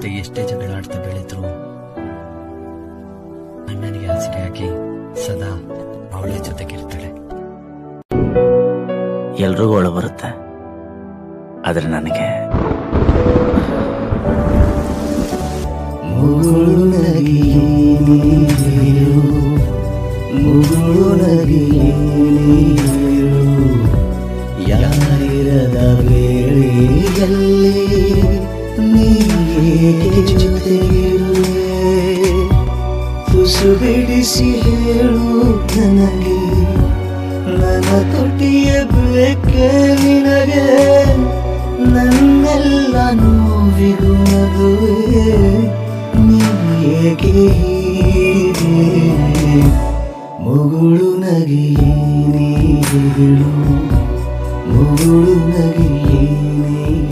ಜೊತೆ ಎಷ್ಟೇ ಜಗಳ ಆಡ್ತಾ ಬೆಳೆದ್ರು ಅಣ್ಣನಿಗೆ ಹಾಸಿಗೆ ಹಾಕಿ ಸದಾ ಅವಳೇ ಜೊತೆಗಿರ್ತಾಳೆ ಎಲ್ರಿಗೂ ಒಳ ಬರುತ್ತೆ ಆದ್ರೆ ನನಗೆ ಮುಗುಳು ನಗಿಯೇ ನೀರು ಮುಗುಳು ನಗಿಯೇ ನೀರು ಯಾರಿರದ ವೇಳೆಯಲ್ಲಿ ನೀಗೆ ಜೊತೆಗಿರುವೆ ತುಸು ಬಿಡಿಸಿ ಹೇಳು ನನಗೆ ನನ್ನ ತೊಟ್ಟಿಯ ಬೇಕೆ ನಿನಗೆ ನನ್ನೆಲ್ಲ ನೋವಿಗೂ ನಗುವೆ ನೀಗೆ ಹೀಗೆ ಮುಗುಳು ನಗಿಯೇ ನೀರು ಮುಗುಳು ನಗಿಯೇ ನೀರು